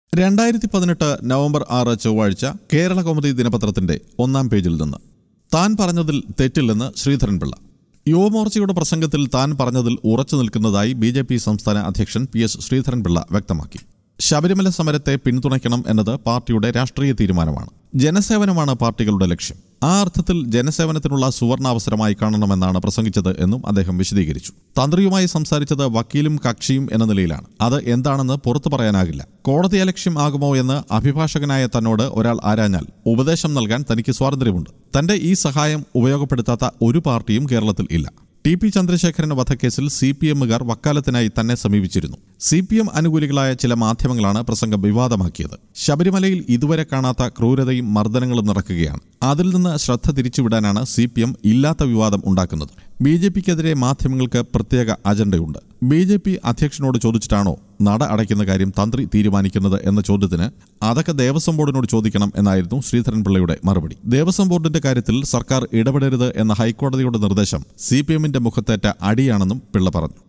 രണ്ടായിരത്തി പതിനെട്ട് നവംബർ ആറ് ചൊവ്വാഴ്ച കേരള കൗമുദി ദിനപത്രത്തിന്റെ ഒന്നാം പേജിൽ നിന്ന് താൻ പറഞ്ഞതിൽ തെറ്റില്ലെന്ന് ശ്രീധരൻപിള്ള യുവമോർച്ചയുടെ പ്രസംഗത്തിൽ താൻ പറഞ്ഞതിൽ ഉറച്ചു നിൽക്കുന്നതായി ബി ജെ പി സംസ്ഥാന അധ്യക്ഷൻ പി എസ് ശ്രീധരൻപിള്ള വ്യക്തമാക്കി ശബരിമല സമരത്തെ പിന്തുണയ്ക്കണം എന്നത് പാർട്ടിയുടെ രാഷ്ട്രീയ തീരുമാനമാണ് ജനസേവനമാണ് പാർട്ടികളുടെ ലക്ഷ്യം ആ അർത്ഥത്തിൽ ജനസേവനത്തിനുള്ള സുവർണാവസരമായി കാണണമെന്നാണ് പ്രസംഗിച്ചത് എന്നും അദ്ദേഹം വിശദീകരിച്ചു തന്ത്രിയുമായി സംസാരിച്ചത് വക്കീലും കക്ഷിയും എന്ന നിലയിലാണ് അത് എന്താണെന്ന് പുറത്തു പറയാനാകില്ല കോടതി ലക്ഷ്യം ആകുമോ എന്ന് അഭിഭാഷകനായ തന്നോട് ഒരാൾ ആരാഞ്ഞാൽ ഉപദേശം നൽകാൻ തനിക്ക് സ്വാതന്ത്ര്യമുണ്ട് തന്റെ ഈ സഹായം ഉപയോഗപ്പെടുത്താത്ത ഒരു പാർട്ടിയും കേരളത്തിൽ ഇല്ല ടി പി ചന്ദ്രശേഖരൻ വധക്കേസിൽ സി പി എമ്മുകാർ വക്കാലത്തിനായി തന്നെ സമീപിച്ചിരുന്നു സി പി എം അനുകൂലികളായ ചില മാധ്യമങ്ങളാണ് പ്രസംഗം വിവാദമാക്കിയത് ശബരിമലയിൽ ഇതുവരെ കാണാത്ത ക്രൂരതയും മർദ്ദനങ്ങളും നടക്കുകയാണ് അതിൽ നിന്ന് ശ്രദ്ധ തിരിച്ചുവിടാനാണ് സി പി എം ഇല്ലാത്ത വിവാദം ഉണ്ടാക്കുന്നത് ബി ജെ പിക്കെതിരെ മാധ്യമങ്ങൾക്ക് പ്രത്യേക അജണ്ടയുണ്ട് ബി ജെ പി അധ്യക്ഷനോട് ചോദിച്ചിട്ടാണോ നട അടയ്ക്കുന്ന കാര്യം തന്ത്രി തീരുമാനിക്കുന്നത് എന്ന ചോദ്യത്തിന് അതൊക്കെ ദേവസ്വം ബോർഡിനോട് ചോദിക്കണം എന്നായിരുന്നു ശ്രീധരൻപിള്ളയുടെ മറുപടി ദേവസ്വം ബോർഡിന്റെ കാര്യത്തിൽ സർക്കാർ ഇടപെടരുത് എന്ന ഹൈക്കോടതിയുടെ നിർദ്ദേശം സി പി എമ്മിന്റെ മുഖത്തേറ്റ അടിയാണെന്നും പിള്ള പറഞ്ഞു